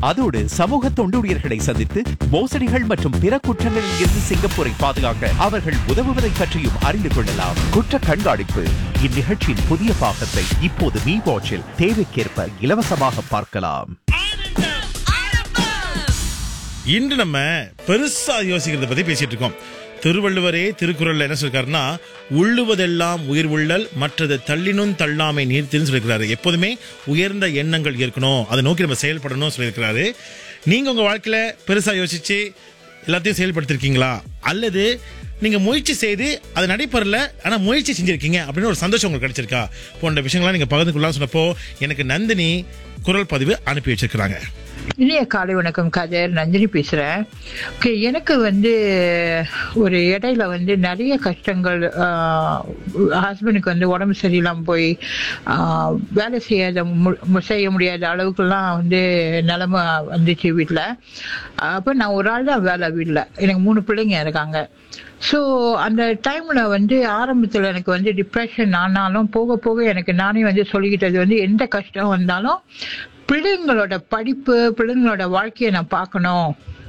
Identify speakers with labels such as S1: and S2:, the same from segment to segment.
S1: அதோடு சமூக தொண்டூழியர்களை சந்தித்து மோசடிகள் மற்றும் பிற குற்றங்களில் இருந்து சிங்கப்பூரை பாதுகாக்க அவர்கள் உதவுவதை பற்றியும் அறிந்து கொள்ளலாம் குற்ற கண்காணிப்பு இந்நிகழ்ச்சியின் புதிய பாகத்தை இப்போது மீ வாட்சில் தேவைக்கேற்ப இலவசமாக பார்க்கலாம்
S2: இன்று நம்ம பெருசா யோசிக்கிறத பத்தி பேசிட்டு இருக்கோம் திருவள்ளுவரே திருக்குறள்ல என்ன சொல்லிருக்காருன்னா உள்ளுவதெல்லாம் உயிர் உள்ளல் மற்றது தள்ளினும் தள்ளாமை நீர்த்தின்னு சொல்லியிருக்கிறாரு எப்போதுமே உயர்ந்த எண்ணங்கள் இருக்கணும் அதை நோக்கி நம்ம செயல்படணும் சொல்லியிருக்கிறாரு நீங்க உங்க வாழ்க்கையில பெருசா யோசிச்சு எல்லாத்தையும் செயல்படுத்திருக்கீங்களா அல்லது நீங்க முயற்சி செய்து அது நடைபெறல ஆனா முயற்சி செஞ்சிருக்கீங்க அப்படின்னு ஒரு சந்தோஷம் உங்களுக்கு கிடைச்சிருக்கா போன்ற விஷயங்கள்லாம் நீங்க பகிர்ந்து கொள்ளலாம் சொன்னப்போ எனக்கு நந்தினி குரல் பதிவு அனுப்பி வச்சிருக்கிறாங்க
S3: இனிய காலை வணக்கம் கதர் நந்தினி பேசுகிறேன் ஓகே எனக்கு வந்து ஒரு இடையில வந்து நிறைய கஷ்டங்கள் ஹஸ்பண்டுக்கு வந்து உடம்பு சரியில்லாமல் போய் ஆஹ், வேலை செய்யாத மு- மு- செய்ய முடியாத அளவுக்குலாம் வந்து நிலமை வந்துச்சு வீட்டில் அப்போ நான் ஒரு ஆள் தான் வேலை வீட்டில் எனக்கு மூணு பிள்ளைங்க இருக்காங்க ஸோ அந்த டைமில் வந்து ஆரம்பத்தில் எனக்கு வந்து டிப்ரெஷன் ஆனாலும் போக போக எனக்கு நானே வந்து சொல்லிக்கிட்டது வந்து எந்த கஷ்டம் வந்தாலும் பிள்ளைங்களோட படிப்பு பிள்ளைங்களோட வாழ்க்கையை நான் பார்க்கணும்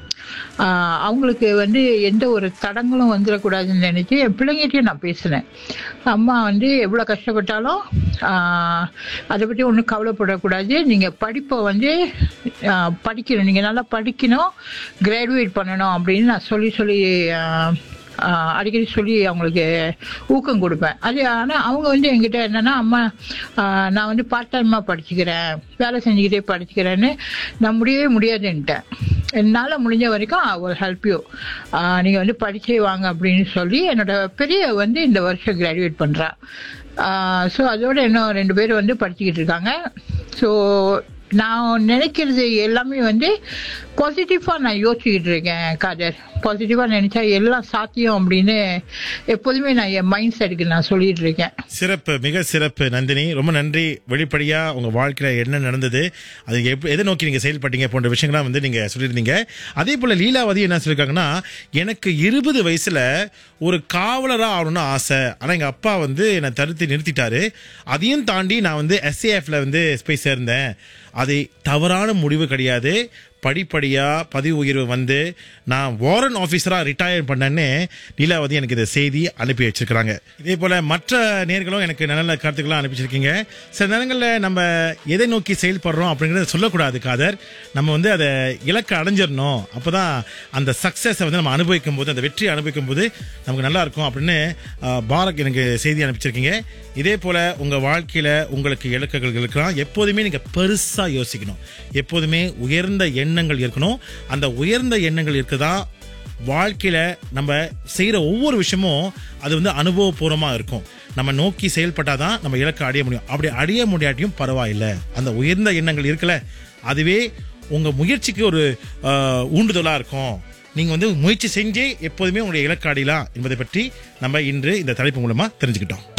S3: ஆஹ் அவங்களுக்கு வந்து எந்த ஒரு தடங்களும் வந்துடக்கூடாதுன்னு நினைச்சு என் பிள்ளைங்கிட்டையும் நான் பேசினேன் அம்மா வந்து எவ்வளோ கஷ்டப்பட்டாலும் ஆஹ் அதை பற்றி ஒன்றும் கவலைப்படக்கூடாது நீங்கள் படிப்பை வந்து ஆஹ் படிக்கணும் நீங்கள் நல்லா படிக்கணும் கிராஜுவேட் பண்ணணும் அப்படின்னு நான் சொல்லி சொல்லி ஆஹ் ஆஹ் அடிக்கடி சொல்லி அவங்களுக்கு ஊக்கம் கொடுப்பேன் அது ஆனால் அவங்க வந்து என்கிட்ட என்னன்னா அம்மா ஆஹ் நான் வந்து பார்ட் டைமாக படிச்சுக்கிறேன் வேலை செஞ்சுக்கிட்டே படிச்சுக்கிறேன்னு நான் முடியவே முடியாதுன்ட்டேன் என்னால் முடிஞ்ச வரைக்கும் ஒரு ஹெல்ப் யூ நீங்கள் வந்து படிச்சே வாங்க அப்படின்னு சொல்லி என்னோட பெரிய வந்து இந்த வருஷம் கிராஜுவேட் பண்ணுறா ஸோ அதோட இன்னும் ரெண்டு பேர் வந்து படிச்சுக்கிட்டு இருக்காங்க ஸோ நான் நினைக்கிறது எல்லாமே வந்து பாசிட்டிவாக நான் யோசிச்சுக்கிட்டு இருக்கேன் காதர் பாசிட்டிவாக நினைச்சா எல்லாம் சாத்தியம் அப்படின்னு எப்போதுமே நான் என் மைண்ட் செட்டுக்கு நான் சொல்லிட்டு இருக்கேன்
S2: சிறப்பு மிக சிறப்பு நந்தினி ரொம்ப நன்றி வெளிப்படையா உங்க வாழ்க்கையில என்ன நடந்தது அது எப்ப- எதை நோக்கி நீங்க செயல்பட்டீங்க போன்ற விஷயங்கள்லாம் வந்து நீங்க சொல்லியிருந்தீங்க அதே போல லீலாவதி என்ன சொல்லியிருக்காங்கன்னா எனக்கு இருபது வயசுல ஒரு காவலரா ஆகணும்னு ஆசை ஆனா எங்க அப்பா வந்து என்னை தடுத்து நிறுத்திட்டாரு அதையும் தாண்டி நான் வந்து எஸ்ஏஎஃப்ல வந்து போய் சேர்ந்தேன் அது தவறான முடிவு கிடையாது படிப்படியா பதவி உயர்வு வந்து நான் வாரன் ஆபீசரா ரிட்டையர் பண்ணேன்னு லீலாவதி எனக்கு இந்த செய்தி அனுப்பி வச்சிருக்கிறாங்க இதே போல மற்ற நேர்களும் எனக்கு நல்ல நல்ல கருத்துக்கள்லாம் அனுப்பி வச்சிருக்கீங்க சில நேரங்களில் நம்ம எதை நோக்கி செயல்படுறோம் அப்படிங்கறத சொல்லக்கூடாது காதர் நம்ம வந்து அதை இலக்கை அடைஞ்சிடணும் அப்பதான் அந்த சக்சஸை வந்து நம்ம அனுபவிக்கும் போது அந்த வெற்றியை அனுபவிக்கும் போது நமக்கு நல்லா இருக்கும் அப்படின்னு ஆஹ், பாரக் எனக்கு செய்தி அனுப்பிச்சிருக்கீங்க இதே போல உங்க வாழ்க்கையில உங்களுக்கு இலக்குகள் இருக்கலாம் எப்போதுமே நீங்க பெருசா யோசிக்கணும் எப்போதுமே உயர்ந்த எண்ணங்கள் இருக்கணும் அந்த உயர்ந்த எண்ணங்கள் இருக்குதா வாழ்க்கையில நம்ம செய்யற ஒவ்வொரு விஷயமும் அது வந்து அனுபவபூர்வமா இருக்கும் நம்ம நோக்கி செயல்பட்டாதான் நம்ம இலக்கை அடைய முடியும் அப்படி அடைய முடியாட்டியும் பரவாயில்லை அந்த உயர்ந்த எண்ணங்கள் இருக்குல்ல அதுவே உங்க முயற்சிக்கு ஒரு ஆஹ், ஊண்டுதலா இருக்கும் நீங்க வந்து முயற்சி செஞ்சே எப்போதுமே உங்களுடைய இலக்கு அடையலாம் என்பதை பற்றி நம்ம இன்று இந்த தலைப்பு மூலமா தெரிஞ்சுக்கிட்டோம்